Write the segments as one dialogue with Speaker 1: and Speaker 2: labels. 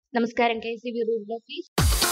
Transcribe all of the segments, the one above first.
Speaker 1: നമസ്കാരം K C B rural office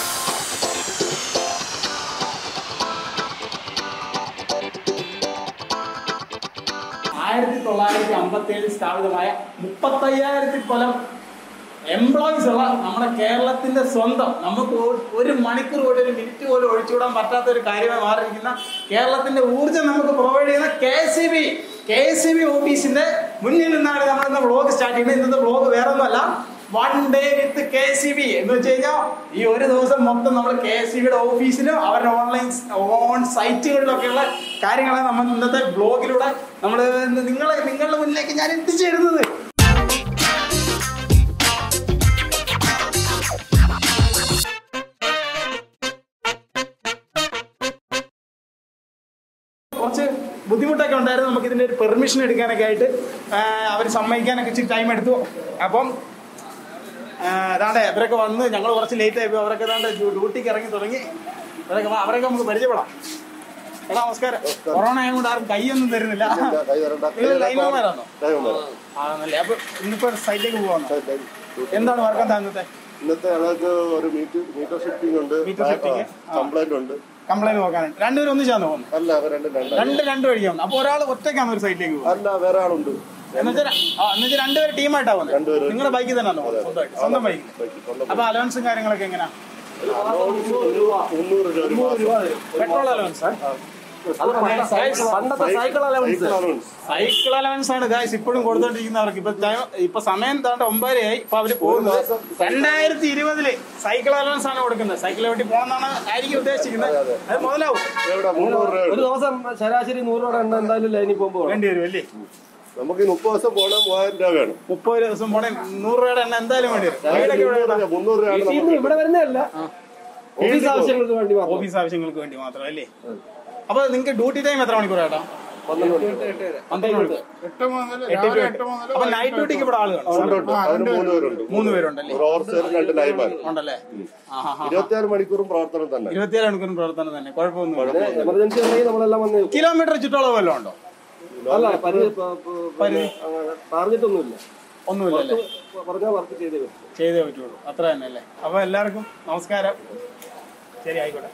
Speaker 2: ആയിരത്തി തൊള്ളായിരത്തി അമ്പത്തി ഏഴിൽ സ്ഥാപിതമായ മുപ്പത്തയ്യായിരത്തി കൊല്ലം എംപ്ലോയീസ് ഉള്ള നമ്മുടെ കേരളത്തിന്റെ സ്വന്തം നമുക്ക് ഒ- ഒരു മണിക്കൂർ പോലും ഒരു മിനിറ്റ് പോലും ഒഴിച്ചുവിടാൻ പറ്റാത്ത ഒരു കാര്യമായി മാറിയിരിക്കുന്ന കേരളത്തിന്റെ ഊർജ്ജം നമുക്ക് പ്രൊവൈഡ് ചെയ്യുന്ന K C B K C B ഓഫീസിന്റെ മുന്നിൽ നിന്നാണ് നമ്മൾ ഇന്ന് വ്ളോഗ് സ്റ്റാർട്ട് ചെയ്യുന്നത് ഇന്നത്തെ വ്ളോഗ് വേറെ ഒന്നുമല്ല one day with K C B എന്ന് വെച്ച് കഴിഞ്ഞാൽ ഈ ഒരു ദിവസം മൊത്തം നമ്മൾ കെ സി ബിയുടെ ഓഫീസിലും അവരുടെ ഓൺലൈൻ ഓൺ സൈറ്റുകളിലൊക്കെയുള്ള കാര്യങ്ങളാണ് നമ്മൾ ഇന്നത്തെ ബ്ലോഗിലൂടെ നമ്മൾ നിങ്ങളെ നിങ്ങളുടെ മുന്നിലേക്ക് ഞാൻ എത്തിച്ചേരുന്നത് കുറച്ച് ബുദ്ധിമുട്ടൊക്കെ ഉണ്ടായിരുന്നു നമുക്ക് ഇതിന്റെ ഒരു പെർമിഷൻ എടുക്കാനൊക്കെ ആയിട്ട് അവർ സമ്മതിക്കാനൊക്കെ ഇച്ചിരി ടൈം എടുത്തു അപ്പം ആ, അതാണ്ട് ഇവരൊക്കെ വന്ന് ഞങ്ങൾ കുറച്ച് ലേറ്റ് ആയിപ്പോ അവരൊക്കെ ഏതാണ്ട് ഡ്യൂട്ടിക്ക് ഇറങ്ങി തുടങ്ങി അവരൊക്കെ വാ, അവരൊക്കെ നമുക്ക് പരിചയപ്പെടാം എടാ നമസ്കാരം കൊറോണ ആയതുകൊണ്ട് ആരും കൈയൊന്നും തരുന്നില്ല നിങ്ങൾ ലൈൻമാരാണോ ആണല്ലേ അപ്പൊ ഇന്നിപ്പോ സൈറ്റിലേക്ക് പോവാന്നോ എന്താണ് വർക്ക് എന്താ ഇന്നത്തെ
Speaker 3: ഇന്നത്തെ ഞങ്ങൾക്ക് ഒരു മീറ്റർ മീറ്റർ ഷിഫ്റ്റിംഗ് ഉണ്ട്
Speaker 2: Meter shifting, ആ.
Speaker 3: കംപ്ലൈന്റ് ഉണ്ട്
Speaker 2: കംപ്ലൈന്റ് നോക്കാനുണ്ട് രണ്ടുപേരും ഒന്നിച്ചാന്ന് പോകുന്നു
Speaker 3: അല്ല അവർ രണ്ടും രണ്ടാണ്
Speaker 2: രണ്ട് രണ്ട് വഴിയാണ് അപ്പൊ ഒരാൾ ഒറ്റയ്ക്കാണ് ഒരു സൈറ്റിലേക്ക് പോകുന്നത്
Speaker 3: അല്ല വേറെ ആളുണ്ട്
Speaker 2: എന്നുവെച്ചാൽ എന്നുവെച്ചാൽ രണ്ടുപേരും ടീമായിട്ടാ പോകുന്നത്
Speaker 3: രണ്ടുപേരും.
Speaker 2: നിങ്ങളുടെ ബൈക്കിൽ തന്നെയാണോ സ്വന്തമായിട്ട് സ്വന്തം ബൈക്കിൽ
Speaker 3: ബൈക്കിൽ സ്വന്തം
Speaker 2: അപ്പൊ അലവൻസും കാര്യങ്ങളൊക്കെ എങ്ങനെയാ
Speaker 3: മുന്നൂറ് രൂപ ഒരു മാസം
Speaker 2: പെട്രോൾ അലവൻസ്
Speaker 4: പണ്ടത്തെ cycle allowance
Speaker 3: cycle allowance.
Speaker 2: Cycle allowance ആണ് ഗായ്സ് ഇപ്പോഴും കൊടുത്തോണ്ടിരിക്കുന്നവർക്ക് ഇപ്പൊ ടൈം- ഇപ്പൊ സമയം താണ്ട് ഒമ്പതരയായി ഇപ്പൊ അവര് പോകുന്നത് രണ്ടായിരത്തി ഇരുപതില് സൈക്കിൾ അലവൻസ് ആണ് കൊടുക്കുന്നത് സൈക്കിൾ വേണ്ടി പോകണമെന്നാണ് ആയിരിക്കും ഉദ്ദേശിക്കുന്നത് അത് മുതലാവും
Speaker 3: എവിടെ മുന്നൂറ് രൂപ
Speaker 4: ഒരു ദിവസം ശരാശരി നൂറ് രൂപ എണ്ണ എന്തായാലും ലൈനിൽ പോകുമ്പോൾ വേണം.
Speaker 2: വേണ്ടി വരും അല്ലേ
Speaker 3: നമുക്ക് ഈ മുപ്പത് ദിവസം പോകണം മൂവായിരം രൂപ വേണം
Speaker 2: മുപ്പത് ദിവസം പോണേ നൂറ് രൂപയുടെ എണ്ണ എന്തായാലും വേണ്ടി വരും വീടൊക്കെ ഇവിടെ
Speaker 3: മുന്നൂറ് രൂപ മുന്നൂറ് രൂപയാണ്
Speaker 4: വീട്ടിൽ നിന്ന്
Speaker 3: നമുക്ക്
Speaker 4: ഇവിടെ വരുന്നതല്ല ഓഫീസ് ആവശ്യങ്ങൾക്ക് വേണ്ടി മാത്രം
Speaker 2: ഓഫീസ് ആവശ്യങ്ങൾക്ക് വേണ്ടി മാത്രം അല്ലേ അപ്പൊ നിങ്ങൾക്ക് ഡ്യൂട്ടി ടൈം എത്ര മണിക്കൂർ ചേട്ടാ പന്ത്രണ്ട് മണിക്കൂർ എട്ട് to എട്ട്. അപ്പൊ നൈറ്റ് ഡ്യൂട്ടിക്ക് ഇവിടെ ആള് കാണും
Speaker 3: ഉണ്ട്, ഉണ്ട്. അതിന് മൂന്ന് പേരുണ്ട്
Speaker 2: മൂന്ന് പേരുണ്ടല്ലേ
Speaker 3: ഒരു ഓവർസേർ രണ്ട് ലൈൻമാർ
Speaker 2: ഉണ്ടല്ലേ ആഹാ ഹാ
Speaker 3: ഇരുപത്തിയാറ് മണിക്കൂറും പ്രവർത്തനം തന്നെ
Speaker 2: ഇരുപത്തിയേഴ് മണിക്കൂർ പ്രവർത്തനം തന്നെ കുഴപ്പമൊന്നുമില്ല
Speaker 4: എമർജൻസി ഉണ്ടെങ്കിൽ നമ്മളെല്ലാം വന്ന്
Speaker 2: കിലോമീറ്റർ ചുറ്റളവ് വല്ലതും ഉണ്ടോ
Speaker 4: അല്ല പരി പ- പ- പിന്നെ അങ്ങനെ പറഞ്ഞിട്ടൊന്നുമില്ല
Speaker 2: ഒന്നുമില്ലല്ലേ
Speaker 4: പറഞ്ഞാൽ വർക്ക് ചെയ്തേ പറ്റും
Speaker 2: ചെയ്തേ പറ്റുള്ളൂ അത്ര തന്നെ അല്ലേ അപ്പൊ എല്ലാവർക്കും നമസ്കാരം ശരി ആയിക്കോട്ടെ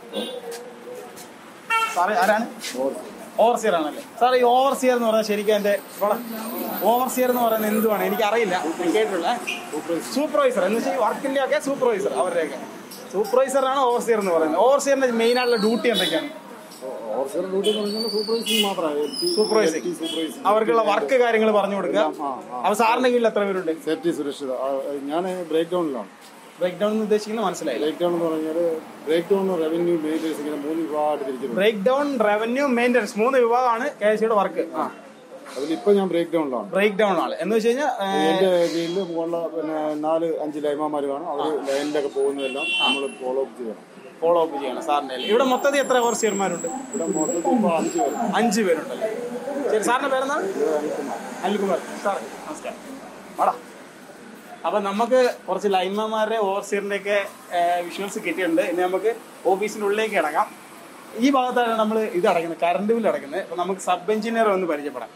Speaker 2: സാറേ ആരാണ് ഓവർസിയർ ആണല്ലേ സാർ ഈ ഓവർസിയർ എന്ന് പറഞ്ഞാൽ ശരിക്കും എന്റെ ഓവർസിയർ എന്ന് പറയുന്നത് എന്തുവാണ് എനിക്ക് അറിയില്ല ഞാൻ കേട്ടിട്ടുള്ള സൂപ്പർവൈസർ എന്ന് വെച്ചാൽ വർക്കിന്റെ ഒക്കെ സൂപ്പർവൈസർ അവരുടെയൊക്കെ സൂപ്പർവൈസർ ആണ് ഓവർസിയർ എന്ന് പറയുന്നത് ഓവർസിയറിന്റെ മെയിൻ ആയിട്ടുള്ള ഡ്യൂട്ടി എന്തൊക്കെയാണ്
Speaker 5: ഓഫീസർ ഡ്യൂട്ടി പറഞ്ഞാൽ സൂപ്പർവൈസിംഗ് മാത്രമാണ്
Speaker 2: സൂപ്പർവൈസിംഗ് അവർക്കുള്ള വർക്ക് കാര്യങ്ങൾ പറഞ്ഞു കൊടുക്കുക അപ്പൊ സാറിന്റെ കീഴിൽ എത്ര പേരുണ്ട്
Speaker 5: സേഫ്റ്റി സുരക്ഷിത ആ, ഞാൻ ബ്രേക്ക് ഡൗണിലാണ്
Speaker 2: ബ്രേക്ക് ഡൗൺ എന്ന് ഉദ്ദേശിക്കുന്നത് മനസ്സിലായില്ല
Speaker 5: ബ്രേക്ക് ഡൗൺ എന്ന് പറഞ്ഞാൽ ബ്രേക്ക് ഡൗൺ റവന്യൂ മെയിൻ്റെനൻസ് ഇങ്ങനെ മൂന്ന് വിഭാഗമായിട്ട് തിരിച്ചിട്ടുണ്ട്
Speaker 2: ബ്രേക്ക് ഡൗൺ റവന്യൂ മെയിൻ്റനൻസ് മൂന്ന് വിഭാഗമാണ് കെ എസ് സിയുടെ വർക്ക്
Speaker 5: അതിലിപ്പോൾ ഞാൻ ബ്രേക്ക് ഡൗണിലാണ്
Speaker 2: ബ്രേക്ക് ഡൗൺ ആണ് എന്ന് വെച്ച് കഴിഞ്ഞാൽ
Speaker 5: എൻ്റെ കീഴിൽ മുകളിൽ പിന്നെ നാല് അഞ്ച് ലൈമാമാർ കാണും അവർ ലൈനിലൊക്കെ പോകുന്നതെല്ലാം നമ്മൾ ഫോളോ അപ്പ് ചെയ്യണം
Speaker 2: ഫോളോ അപ്പ് ചെയ്യണം സാറിന്റെ കയ്യിൽ. ഇവിടെ മൊത്തത്തിൽ എത്ര ഓവർസിയർമാരുണ്ട്
Speaker 5: ഇവിടെ മൊത്തത്തിൽ ഇപ്പോൾ അഞ്ച് പേര്
Speaker 2: അഞ്ച് പേരുണ്ടല്ലേ ശരി സാറിന്റെ പേരെന്താണ് അനിൽകുമാർ സാർ നമസ്കാരം വാടാ അപ്പൊ നമുക്ക് കുറച്ച് ലൈൻമാന്മാരുടെ ഓവർസിയറിന്റെ ഒക്കെ വിഷ്വൽസ് കിട്ടിയിട്ടുണ്ട് ഇനി നമുക്ക് ഓഫീസിന്റെ ഉള്ളിലേക്ക് ഇറങ്ങാം ഈ ഭാഗത്താണ് നമ്മൾ ഇത് അടയ്ക്കുന്നത് കറണ്ട് ബില്ല് അടയ്ക്കുന്നത് അപ്പൊ നമുക്ക് സബ് എഞ്ചിനീയർ ഒന്ന് പരിചയപ്പെടാം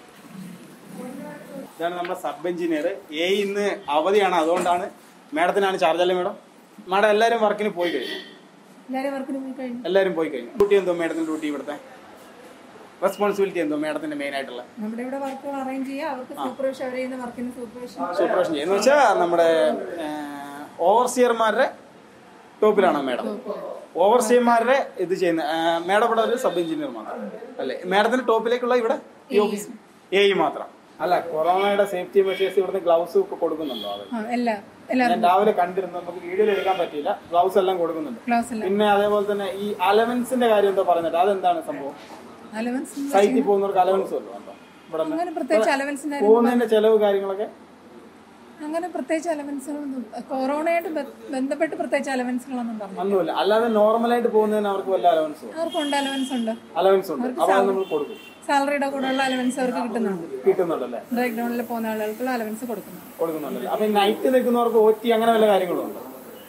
Speaker 2: ഇതാണ് നമ്മുടെ സബ് എഞ്ചിനീയർ എ ഇന്ന് അവധിയാണ് അതുകൊണ്ടാണ് മാഡത്തിനാണ് ചാർജ് അല്ലേ മാഡം മാഡം എല്ലാവരും വർക്കിന് പോയി കഴിഞ്ഞു
Speaker 6: എല്ലാവരും വർക്കിന് പോയി കഴിഞ്ഞു
Speaker 2: എല്ലാവരും പോയി കഴിഞ്ഞു ഡ്യൂട്ടി എന്തോ മാഡത്തിന്റെ ഡ്യൂട്ടി ഇവിടുത്തെ റെസ്പോൺസിബിലിറ്റി എന്തോ മാഡത്തിന്റെ മെയിൻ ആയിട്ടുള്ള
Speaker 6: നമ്മുടെ ഇവിടെ വർക്കുകൾ അറേഞ്ച് ചെയ്യുക അവർക്ക് സൂപ്പർവിഷൻ അവർ ചെയ്യുന്ന വർക്കിന് സൂപ്പർവിഷൻ
Speaker 2: സൂപ്പർവിഷൻ ചെയ്യുന്ന വെച്ചാൽ നമ്മുടെ ഓവർസിയർമാരുടെ ടോപ്പിലാണ് മാഡം ഓവർസിയർമാരുടെ ഇത് ചെയ്യുന്ന മാഡം ഇവിടെ ഒരു സബ് എഞ്ചിനീയർ മാത്രം അല്ലേ മാഡത്തിന്റെ ടോപ്പിലേക്കുള്ള ഇവിടെ ഈ ഓഫീസ് എ മാത്രം അല്ല കൊറോണയുടെ സേഫ്റ്റി മെഷേഴ്സ് ഇവിടുന്ന് ഗ്ലൗസ് ഒക്കെ കൊടുക്കുന്നുണ്ടോ അവർ
Speaker 6: ആ എല്ലാം എല്ലാവരും
Speaker 2: ഞാൻ രാവിലെ കണ്ടിരുന്നു നമുക്ക് വീഡിയോയിൽ എടുക്കാൻ പറ്റിയില്ല ഗ്ലൗസ് എല്ലാം കൊടുക്കുന്നുണ്ട്
Speaker 6: ക്ലാസ് എല്ലാം
Speaker 2: പിന്നെ അതേപോലെ തന്നെ ഈ അലവൻസിന്റെ കാര്യം എന്തോ പറഞ്ഞിട്ട് അതെന്താണ് സംഭവം
Speaker 6: അലവൻസ്
Speaker 2: സൈറ്റിൽ പോകുന്നവർക്ക് അലവൻസ് വല്ലതും ഉണ്ടോ ഇവിടെ നിന്ന്
Speaker 6: അങ്ങനെ പ്രത്യേകിച്ച് അലവൻസിന്റെ
Speaker 2: പോകുന്നതിന്റെ ചെലവ് കാര്യങ്ങളൊക്കെ
Speaker 6: അങ്ങനെ പ്രത്യേകിച്ച് അലവൻസുകളൊന്നും കൊറോണയായിട്ട് ബ- ബന്ധപ്പെട്ട് പ്രത്യേകിച്ച് അലവൻസുകളൊന്നും പറഞ്ഞു
Speaker 2: ഒന്നുമില്ല അല്ലാതെ നോർമലായിട്ട് പോകുന്നതിന് അവർക്ക് വല്ല അലവൻസ്
Speaker 6: അവർക്കുണ്ട് അലവൻസ് ഉണ്ട്
Speaker 2: അലവൻസ് ഉണ്ട് അപ്പൊ അത് നമ്മൾ കൊടുക്കും
Speaker 6: സാലറിയുടെ കൂടെയുള്ള അലവൻസ് അവർക്ക് കിട്ടുന്നുണ്ട്
Speaker 2: കിട്ടുന്നുണ്ടല്ലേ
Speaker 6: ബ്രേക്ക് ഡൗണിൽ പോകുന്ന ആളുകൾക്കുള്ള അലവൻസ് കൊടുക്കുന്നുണ്ട്
Speaker 2: കൊടുക്കുന്നുണ്ടല്ലേ അപ്പൊ നൈറ്റ് നിൽക്കുന്നവർക്ക് ഓറ്റി അങ്ങനെ വല്ല കാര്യങ്ങളും ഉണ്ടോ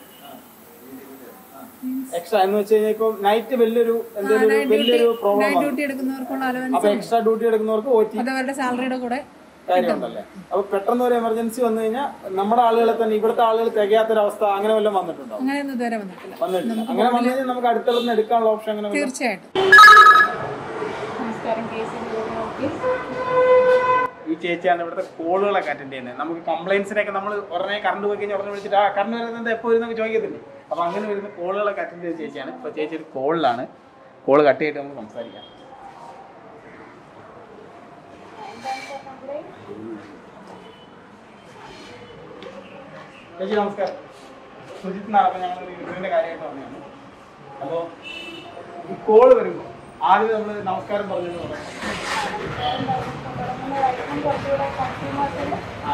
Speaker 2: എക്സ്ട്രാ എന്ന് വെച്ച് കഴിഞ്ഞാൽ ഇപ്പൊ നൈറ്റ് വലിയൊരു എന്തെങ്കിലും ഒരു വലിയൊരു പ്രോബ്ലം
Speaker 6: നൈറ്റ്
Speaker 2: ആണ്
Speaker 6: ഡ്യൂട്ടി എടുക്കുന്നവർക്കുള്ള
Speaker 2: അപ്പൊ
Speaker 6: അലവൻസ്
Speaker 2: എക്സ്ട്രാ ഡ്യൂട്ടി എടുക്കുന്നവർക്ക് ഓറ്റി
Speaker 6: അത് അവരുടെ സാലറിയുടെ കൂടെ
Speaker 2: കാര്യമുണ്ടല്ലേ അപ്പൊ പെട്ടെന്ന് ഒരു എമർജൻസി വന്നു കഴിഞ്ഞാൽ നമ്മുടെ ആളുകളെ തന്നെ ഇവിടുത്തെ ആളുകൾ തികയാത്തൊരവസ്ഥ അങ്ങനെ വല്ലതും വന്നിട്ടുണ്ടോ
Speaker 6: അങ്ങനെയൊന്നും ഇതുവരെ വന്നിട്ടില്ല
Speaker 2: വന്നിട്ടില്ല അങ്ങനെ വന്നു കഴിഞ്ഞാൽ നമുക്ക് അടുത്തുള്ള എടുക്കാനുള്ള ഓപ്ഷൻ അങ്ങനെ വല്ലതും-
Speaker 6: തീർച്ചയായിട്ടും
Speaker 1: നമസ്കാരം കെ സി ബി ഓഫീസ്
Speaker 2: ഈ ചേച്ചിയാണ് ഇവിടുത്തെ കോളുകളൊക്കെ അറ്റൻഡ് ചെയ്യുന്നത് നമുക്ക് കംപ്ലൈൻസിനൊക്കെ നമ്മൾ ഉടനെ കറണ്ട് പോയി കഴിഞ്ഞാൽ ഉടനെ വിളിച്ചിട്ട് ആ കറണ്ട് വരുന്നത് എപ്പോൾ വരുന്നൊക്കെ ചോദിക്കത്തില്ലേ അപ്പോൾ അങ്ങനെ വരുന്ന കോളുകളൊക്കെ അറ്റൻഡ് ചെയ്ത ചേച്ചിയാണ് ഇപ്പോൾ ചേച്ചി ഒരു കോളിലാണ് കോൾ കട്ട് ചെയ്തിട്ട് നമുക്ക് സംസാരിക്കാം ചേച്ചി നമസ്കാരം സുജിത്ത് എന്നാണ് അപ്പോൾ ഞങ്ങൾ വീടിൻ്റെ കാര്യമായിട്ട് പറഞ്ഞതാണ് അപ്പോൾ ഈ കോള് വരുമ്പോൾ ആദ്യം നമ്മൾ നമസ്കാരം പറഞ്ഞു പറയാം ആ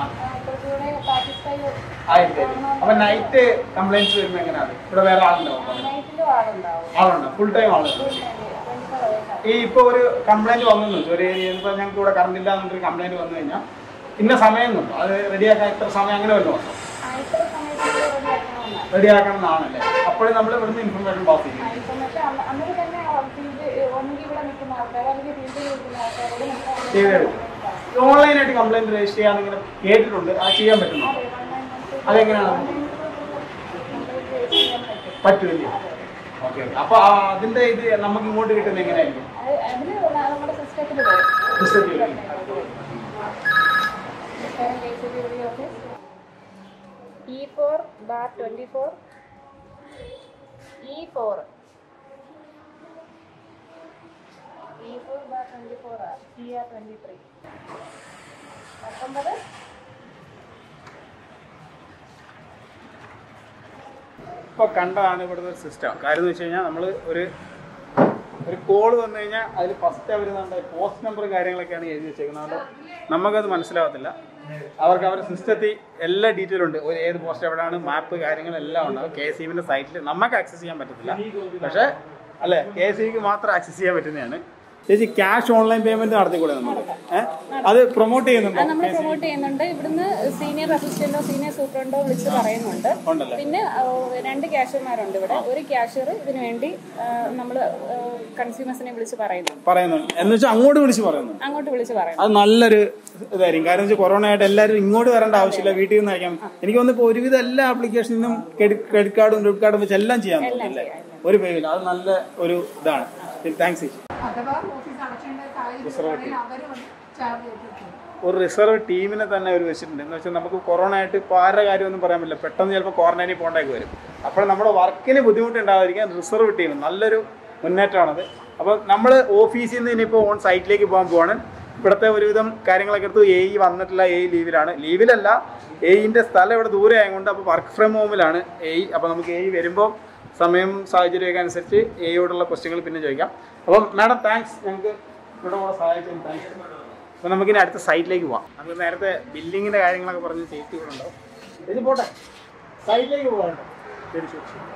Speaker 2: ആയിരിക്കും അപ്പൊ നൈറ്റ് കംപ്ലൈന്റ്സ് വരുമ്പോ എങ്ങനെയാണ് ഇവിടെ വേറെ ആളുണ്ടാവും ആളുണ്ടോ ഫുൾ ടൈം ആളുണ്ടോ ഈ ഇപ്പൊ ഒരു കംപ്ലൈന്റ് വന്നു ഒരു ഇപ്പൊ ഞങ്ങൾക്ക് ഇവിടെ കറണ്ട് ഇല്ല എന്നൊരു കംപ്ലൈന്റ് വന്നു കഴിഞ്ഞാൽ ഇന്ന സമയം എന്നുണ്ടോ അത് റെഡിയാക്കാൻ ഇത്ര സമയം അങ്ങനെ വല്ലതും ഉണ്ടോ റെഡിയാക്കണം എന്നാണല്ലേ അപ്പോഴും നമ്മൾ ഇവിടുന്ന് ഇൻഫർമേഷൻ പാസ് ചെയ്യും ചെയ്തെടുക്കും ഓൺലൈനായിട്ട് കംപ്ലൈന്റ് രജിസ്റ്റർ ചെയ്യാൻ ഇങ്ങനെ കേട്ടിട്ടുണ്ട് അത് ചെയ്യാൻ പറ്റുന്നു അതെങ്ങനെയാണ് പറ്റില്ല ഓക്കെ ഓക്കെ അപ്പൊ ആ അതിന്റെ ഇത് നമുക്ക് ഇങ്ങോട്ട് കിട്ടുന്നത് എങ്ങനെയായിരിക്കും സിസ്റ്റത്തിൽ വരും.
Speaker 1: E four bar twenty four E four E four bar twenty four R C R twenty three പത്തൊമ്പത്
Speaker 2: ഇപ്പൊ കണ്ടതാണ് ഇവിടുത്തെ ഒരു സിസ്റ്റം കാര്യം എന്ന് വെച്ച് കഴിഞ്ഞാൽ നമ്മൾ ഒരു ഒരു കോൾ വന്നു കഴിഞ്ഞാൽ അതിൽ ഫസ്റ്റ് അവർ നമ്മുടെ പോസ്റ്റ് നമ്പറും കാര്യങ്ങളൊക്കെയാണ് എഴുതി വെച്ചേക്കുന്നത് അതുകൊണ്ട് നമുക്കത് മനസ്സിലാവത്തില്ല അവർക്ക് അവരുടെ സിസ്റ്റത്തിൽ എല്ലാ ഡീറ്റെയിലും ഉണ്ട് ഒരു ഏത് പോസ്റ്റ് എവിടെയാണ് മാപ്പ് കാര്യങ്ങളെല്ലാം ഉണ്ട് കെ എസ് ഇവിൻ്റെ സൈറ്റിൽ നമുക്ക് ആക്സസ് ചെയ്യാൻ പറ്റത്തില്ല പക്ഷേ അല്ലേ കെ എസ് ഇക്ക് മാത്രം ആക്സസ് ചെയ്യാൻ പറ്റുന്നതാണ് ചേച്ചി ക്യാഷ് ഓൺലൈൻ പേയ്മെന്റ് നടത്തിക്കൂടെ നമ്മൾ ഏഹ് അത് പ്രൊമോട്ട് ചെയ്യുന്നുണ്ടോ
Speaker 1: അത് നമ്മൾ പ്രൊമോട്ട് ചെയ്യുന്നുണ്ട് ഇവിടുന്ന് സീനിയർ അസിസ്റ്റന്റോ സീനിയർ സൂപ്രണ്ടോ വിളിച്ച് പറയുന്നുണ്ട്
Speaker 2: ഉണ്ടല്ലേ
Speaker 1: പിന്നെ ആ, രണ്ട് ക്യാഷ്യർമാരുണ്ട് ഇവിടെ ഒരു ക്യാഷ്യർ ഇതിനു വേണ്ടി നമ്മൾ കൺസ്യൂമേഴ്സിനെ വിളിച്ച് പറയുന്നു
Speaker 2: പറയുന്നുണ്ട് എന്ന് വെച്ചാൽ അങ്ങോട്ട് വിളിച്ച് പറയുന്നുണ്ട്
Speaker 1: അങ്ങോട്ട് വിളിച്ച് പറയുന്നു
Speaker 2: അത് നല്ലൊരു ഇതായിരിക്കും കാരണം വെച്ചാൽ കൊറോണ ആയിട്ട് എല്ലാവരും ഇങ്ങോട്ട് വരേണ്ട ആവശ്യമില്ല വീട്ടിൽ നിന്ന് അയക്കാം എനിക്ക് തോന്നുന്നു ഇപ്പോൾ ഒരുവിധം എല്ലാ ആപ്ലിക്കേഷനിലും ക്രെഡിറ്റ് കാർഡും ഡെബിറ്റ് കാർഡും വെച്ച് എല്ലാം ചെയ്യാൻ പറ്റും അല്ലേ ഒരു പേരില്ല അത് നല്ല ഒരു ഇതാണ് താങ്ക്സ് ചേച്ചി
Speaker 6: അഥവാ ഓഫീസ് അടക്കേണ്ട സാഹചര്യം അവർ ചാർജ് ചെയ്തിട്ടുണ്ട്
Speaker 2: ഒരു റിസർവ് ടീമിനെ തന്നെ അവർ വെച്ചിട്ടുണ്ട് എന്ന് വെച്ചാൽ നമുക്ക് കൊറോണ ആയിട്ട് ഇപ്പോൾ ആരുടെ കാര്യമൊന്നും പറയാൻ പറ്റില്ല പെട്ടെന്ന് ചിലപ്പോൾ ക്വാറന്റൈനിൽ പോകേണ്ടതൊക്കെ വരും അപ്പോൾ നമ്മുടെ വർക്കിന് ബുദ്ധിമുട്ടുണ്ടാവാതിരിക്കാൻ റിസർവ് ടീം നല്ലൊരു മുന്നേറ്റമാണത് അപ്പോൾ നമ്മൾ ഓഫീസിൽ നിന്ന് ഇനിയിപ്പോൾ ഓൺ സൈറ്റിലേക്ക് പോകാൻ പോവാണ് ഇവിടുത്തെ ഒരുവിധം കാര്യങ്ങളൊക്കെ എടുത്തു എ ഇ വന്നിട്ടില്ല എ ഇ ലീവിലാണ് ലീവിലല്ല എ ഇൻ്റെ സ്ഥലം ഇവിടെ ദൂരെ ആയതുകൊണ്ട് അപ്പോൾ വർക്ക് ഫ്രം ഹോമിലാണ് എ ഇ അപ്പോൾ നമുക്ക് എ ഇ വരുമ്പോൾ സമയം സാഹചര്യമൊക്കെ അനുസരിച്ച് എയോടുള്ള ക്വസ്റ്റ്യങ്ങൾ പിന്നെ ചോദിക്കാം അപ്പം മാഡം താങ്ക്സ് ഞങ്ങൾക്ക് ഇവിടെ കൂടെ സഹായിച്ചതിന് താങ്ക്സ് അപ്പോൾ നമുക്കിനി അടുത്ത സൈറ്റിലേക്ക് പോവാം നമുക്ക് നേരത്തെ ബില്ലിങ്ങിൻ്റെ കാര്യങ്ങളൊക്കെ പറഞ്ഞ് ചേച്ചി ഇവിടെ ഉണ്ടാവും ഇത് പോട്ടെ സൈറ്റിലേക്ക് പോകാം ശരി ശരി ശരി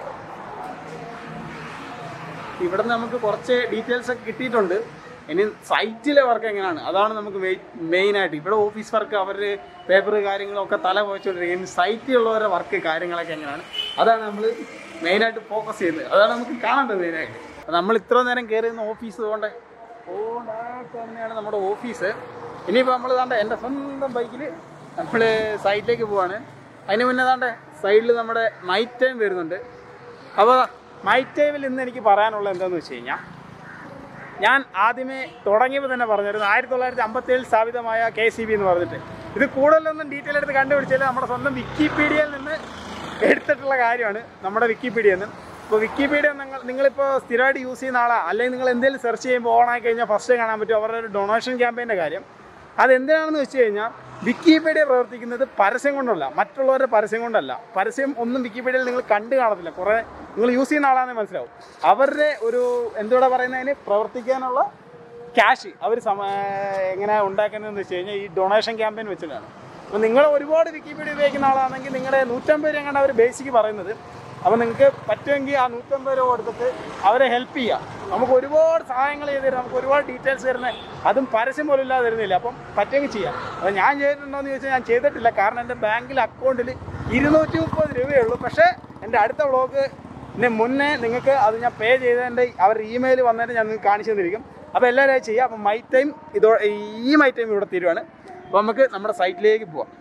Speaker 2: ഇവിടെ നമുക്ക് കുറച്ച് ഡീറ്റെയിൽസ് ഒക്കെ കിട്ടിയിട്ടുണ്ട് ഇനി സൈറ്റിലെ വർക്ക് എങ്ങനെയാണ് അതാണ് നമുക്ക് മെയിൻ ആയിട്ട് ഇവിടെ ഓഫീസ് വർക്ക് അവർ പേപ്പർ കാര്യങ്ങളൊക്കെ തല പോയിച്ചുകൊണ്ടിരിക്കും ഇനി സൈറ്റിലുള്ളവരുടെ വർക്ക് കാര്യങ്ങളൊക്കെ എങ്ങനെയാണ് അതാണ് നമ്മൾ മെയിനായിട്ട് ഫോക്കസ് ചെയ്യുന്നത് അതാണ് നമുക്ക് കാണേണ്ടത് മെയിനായിട്ട് നമ്മൾ ഇത്ര നേരം കയറിയുന്ന ഓഫീസ് കൊണ്ട് ഓടാക്ക് തന്നെയാണ് നമ്മുടെ ഓഫീസ് ഇനിയിപ്പോൾ നമ്മൾ താണ്ട എൻ്റെ സ്വന്തം ബൈക്കിൽ നമ്മൾ സൈറ്റിലേക്ക് പോവാണ് അതിന് മുന്നേ താണ്ട സൈഡിൽ നമ്മുടെ നൈറ്റ് ടൈം വരുന്നുണ്ട് അപ്പോൾ നൈറ്റ് ടൈമിൽ ഇന്ന് എനിക്ക് പറയാനുള്ളത് എന്താണെന്ന് വെച്ച് കഴിഞ്ഞാൽ ഞാൻ ആദ്യമേ തുടങ്ങിയപ്പോൾ തന്നെ പറഞ്ഞിരുന്നു ആയിരത്തി തൊള്ളായിരത്തി അമ്പത്തേഴിൽ സ്ഥാപിതമായ കെ സി ബി എന്ന് പറഞ്ഞിട്ട് ഇത് കൂടുതലൊന്നും ഡീറ്റെയിൽ എടുത്ത് കണ്ടുപിടിച്ചാൽ നമ്മുടെ സ്വന്തം വിക്കിപീഡിയയിൽ നിന്ന് എടുത്തിട്ടുള്ള കാര്യമാണ് നമ്മുടെ വിക്കിപീഡിയയിൽ നിന്ന് ഇപ്പോൾ വിക്കിപീഡിയ നിങ്ങൾ നിങ്ങളിപ്പോൾ സ്ഥിരമായിട്ട് യൂസ് ചെയ്യുന്ന ആളാണ് അല്ലെങ്കിൽ നിങ്ങൾ എന്തെങ്കിലും സെർച്ച് ചെയ്യുമ്പോൾ ഓൺ ആയി കഴിഞ്ഞാൽ ഫസ്റ്റ് കാണാൻ പറ്റും അവരുടെ ഒരു ഡൊണേഷൻ ക്യാമ്പയിൻ്റെ കാര്യം അതെന്തിനാണെന്ന് വെച്ച് കഴിഞ്ഞാൽ വിക്കിപീഡിയ പ്രവർത്തിക്കുന്നത് പരസ്യം കൊണ്ടല്ല മറ്റുള്ളവരുടെ പരസ്യം കൊണ്ടല്ല പരസ്യം ഒന്നും വിക്കിപീഡിയയിൽ നിങ്ങൾ കണ്ടു കാണത്തില്ല കുറേ നിങ്ങൾ യൂസ് ചെയ്യുന്ന ആളാണെന്ന് മനസ്സിലാവും അവരുടെ ഒരു എന്തുകൂടെ പറയുന്നതിന് പ്രവർത്തിക്കാനുള്ള ക്യാഷ് അവർ സമ എങ്ങനെ ഉണ്ടാക്കുന്നതെന്ന് വെച്ച് കഴിഞ്ഞാൽ ഈ ഡൊണേഷൻ ക്യാമ്പയിൻ വെച്ചിട്ടാണ് അപ്പോൾ നിങ്ങൾ ഒരുപാട് വിക്കിപീഡിയ ഉപയോഗിക്കുന്ന ആളാണെങ്കിൽ നിങ്ങളുടെ നൂറ്റമ്പത് രൂപ കണ്ട് അവർ ബേസിക്ക് പറയുന്നത് അപ്പോൾ നിങ്ങൾക്ക് പറ്റുമെങ്കിൽ ആ നൂറ്റമ്പത് രൂപ കൊടുത്തിട്ട് അവരെ ഹെൽപ്പ് ചെയ്യുക നമുക്ക് ഒരുപാട് സഹായങ്ങൾ ചെയ്ത് തരും നമുക്ക് ഒരുപാട് ഡീറ്റെയിൽസ് തരുന്നത് അതും പരസ്യം പോലും ഇല്ലാതെ തരുന്നില്ല അപ്പം പറ്റുമെങ്കിൽ ചെയ്യാം അപ്പോൾ ഞാൻ ചെയ്തിട്ടുണ്ടോ എന്ന് ചോദിച്ചാൽ ഞാൻ ചെയ്തിട്ടില്ല കാരണം എൻ്റെ ബാങ്കിൽ അക്കൗണ്ടിൽ ഇരുന്നൂറ്റി മുപ്പത് രൂപയേ ഉള്ളൂ പക്ഷേ എൻ്റെ അടുത്ത വ്ളോഗ് ഇതിന് മുന്നേ നിങ്ങൾക്ക് അത് ഞാൻ പേ ചെയ്തതിൻ്റെ അവരുടെ ഇമെയിൽ വന്നതിന് ഞാൻ നിങ്ങൾക്ക് കാണിച്ചു തന്നിരിക്കും അപ്പോൾ എല്ലാവരും അത് ചെയ്യുക അപ്പോൾ മൈ ടൈം ഇതോ ഈ മൈ ടൈം ഇവിടെ തീരുവാണ് അപ്പോൾ നമുക്ക് നമ്മുടെ സൈറ്റിലേക്ക് പോവാം